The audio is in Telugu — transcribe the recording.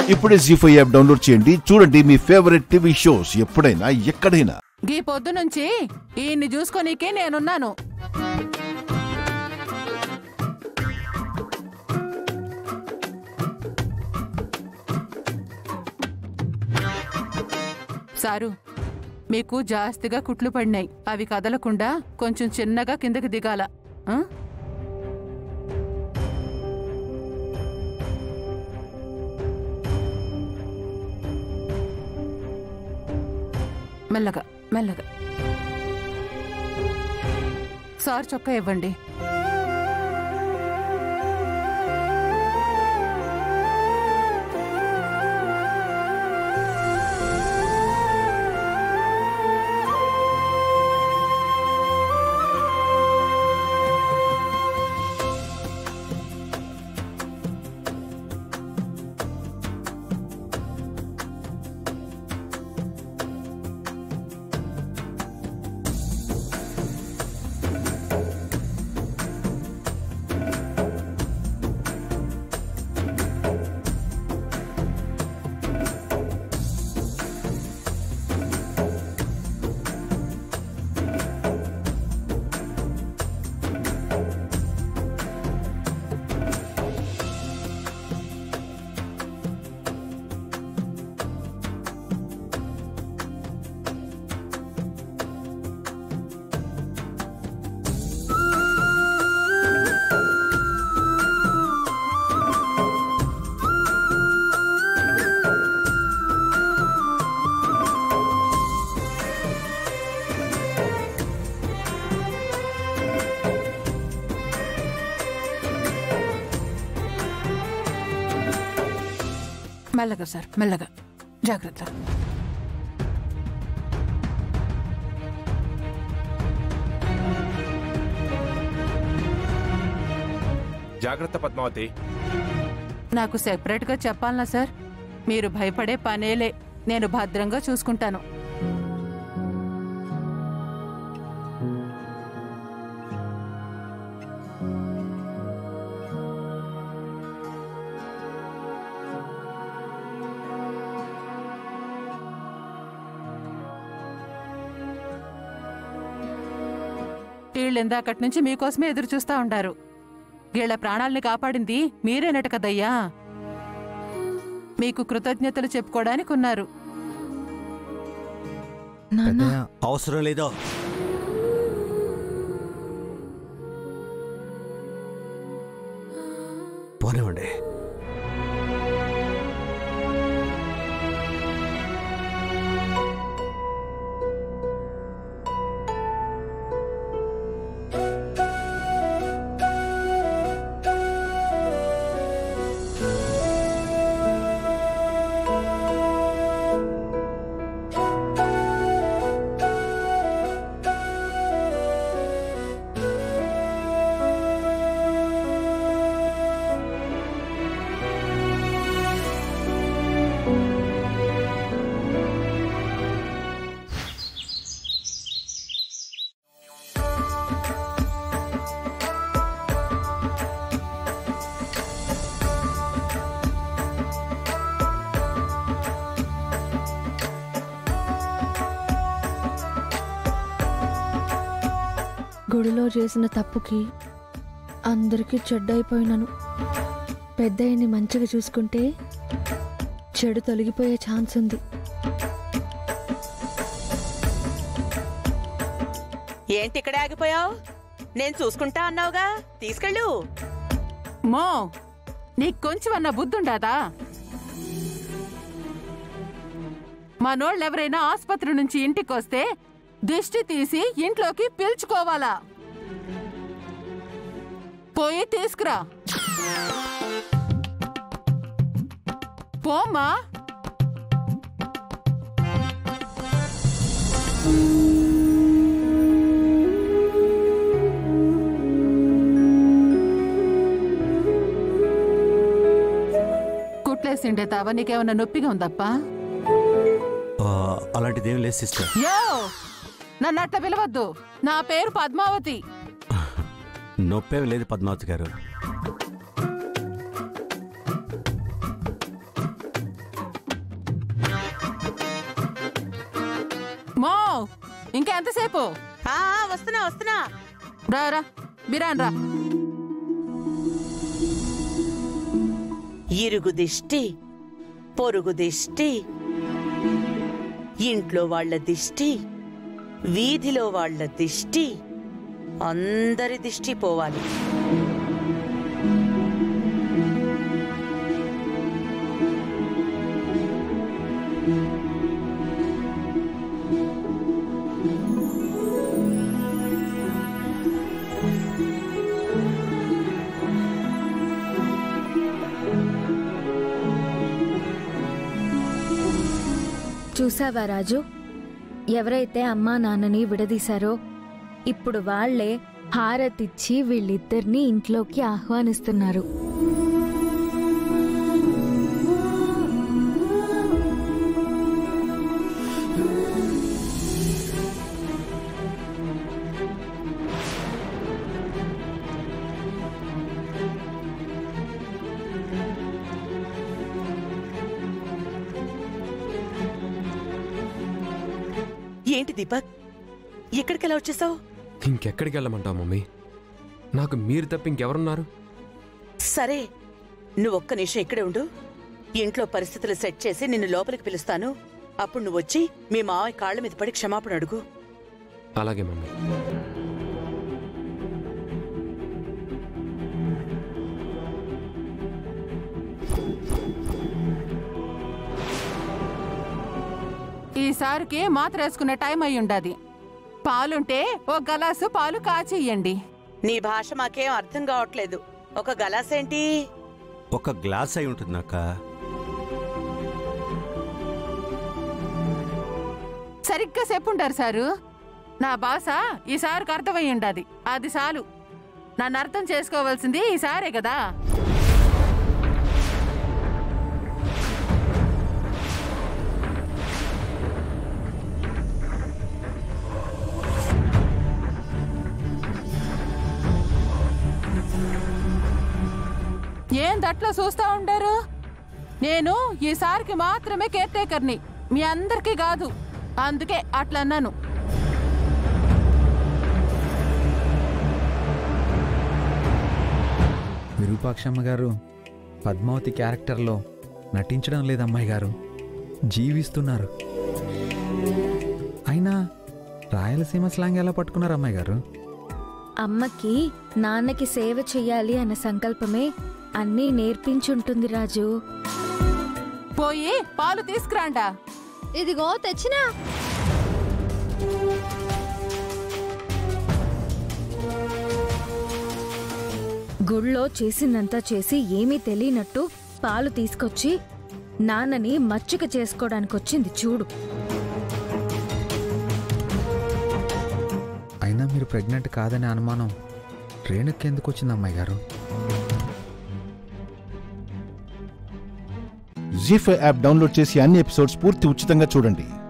ఇప్పుడే జీ ఫైవ్ యాప్ డౌన్లోడ్ చేయండి చూడండి మీ ఫేవరెట్ టీవీ షోస్ ఎప్పుడైనా ఎక్కడైనా ఈ పొద్దు నుంచి ఈయన్ని చూసుకోనీకే నేనున్నాను సారు మీకు జాస్తిగా కుట్లు పడినాయి అవి కదలకుండా కొంచెం చిన్నగా కిందకి దిగాల ఆ? మెల్లగా మెల్లగా సార్ చొక్కా ఇవ్వండి మెల్లగా సార్ మెల్లగా జాగ్రత్త జాగ్రత్త పద్మావతి నాకు సెపరేట్గా చెప్పాలనా సార్ మీరు భయపడే పనేలే నేను భద్రంగా చూసుకుంటాను వీళ్ళు ఇందాకటి నుంచి మీకోసమే ఎదురు చూస్తా ఉండారు వీళ్ళ ప్రాణాల్ని కాపాడింది మీరేనట కదయ్యా మీకు కృతజ్ఞతలు చెప్పుకోవడానికి ఉన్నారు నాన్న అవసరం లేదో పోనివ్వండి గుడిలో చేసిన తప్పుకి అందరికీ చెడ్డైపోయినాను పెద్దయ్యని మంచిగా చూసుకుంటే చెడు తొలగిపోయే ఛాన్స్ ఉంది ఏంటి ఇక్కడే ఆగిపోయావు నేను చూసుకుంటా అన్నావుగా తీసుకెళ్ళు మో నీకు కొంచెం అన్న బుద్ధుండాదా మనోళ్ళెవరైనా ఆసుపత్రి నుంచి ఇంటికొస్తే దిష్టి తీసి ఇంట్లోకి పిలుచుకోవాలా పోయి తీసుకురా పోమ్మా కుట్లేసిండే తావా నీకేమన్నా నొప్పిగా ఉందప్పా ఆ, అలాంటిదేం లేదు సిస్టర్ యో నన్ను అట్లా పిలవద్దు నా పేరు పద్మావతి నొప్పేం లేదు పద్మావతి గారు మో ఇంకా ఎంతసేపు ఆ, ఆ, వస్తున్నా వస్తున్నా రా రా బిరాన్ రా ఇరుగు దిష్టి పొరుగు దిష్టి ఇంట్లో వాళ్ళ దిష్టి వీధిలో వాళ్ళ దిష్టి అందరి దిష్టి పోవాలి చూసావా రాజు ఎవరైతే అమ్మా నాన్నని విడదీశారో ఇప్పుడు వాళ్లే హారతిచ్చి వీళ్ళిద్దరిని ఇంట్లోకి ఆహ్వానిస్తున్నారు ఏంటి దీపక్ ఇక్కడికి ఎలా వచ్చేసావు ఇంకెక్కడికి వెళ్ళమంటావు మమ్మీ నాకు మీరు తప్ప ఇంకెవరున్నారు సరే నువ్వు ఒక్క నిమిషం ఇక్కడే ఉండు ఇంట్లో పరిస్థితులు సెట్ చేసి నిన్ను లోపలికి పిలుస్తాను అప్పుడు నువ్వు వచ్చి మీ మావయ్య కాళ్ళ మీద పడి క్షమాపణ అడుగు అలాగే మమ్మీ ఈసారికి మాత్ర వేసుకునే టైం అయి ఉండాది పాలుంటే ఓ గలాసు పాలు కాచేయండి నీ భాష మాకేం అర్థం కావట్లేదు ఒక గలాసేంటి ఒక గ్లాస్ అయి ఉంటుంది అక్క సరిగ్గా చెప్పుంటారు సారు నా భాష ఈసారికి అర్థమై ఉండాది అది చాలు నన్ను అర్థం చేసుకోవాల్సింది ఈసారే కదా ఏం దట్లో చూస్తా ఉంటారు నేను ఈసారికి మాత్రమే కేర్ టేకర్ని మీ అందరికీ కాదు అందుకే అట్లా అన్నాను విరూపాక్షమ్మ గారు పద్మావతి క్యారెక్టర్లో నటించడం లేదు అమ్మాయి గారు జీవిస్తున్నారు అయినా రాయలసీమ స్లాంగ్ ఎలా పట్టుకున్నారు అమ్మాయి గారు అమ్మకి నాన్నకి సేవ చెయ్యాలి అన్న సంకల్పమే అన్నీ నేర్పించుంటుంది రాజు పోయి పాలు తీసుకురాండా ఇదిగో తెచ్చినా గుళ్ళో చేసిందంతా చేసి ఏమీ తెలియనట్టు పాలు తీసుకొచ్చి నాన్నని మచ్చిక చేసుకోవడానికి వచ్చింది చూడు అయినా మీరు ప్రెగ్నెంట్ కాదనే అనుమానం రేణుకి ఎందుకు వచ్చింది అమ్మాయి గారు జీ ఫైవ్ యాప్ డౌన్లోడ్ చేసి అన్ని ఎపిసోడ్స్ పూర్తి ఉచితంగా చూడండి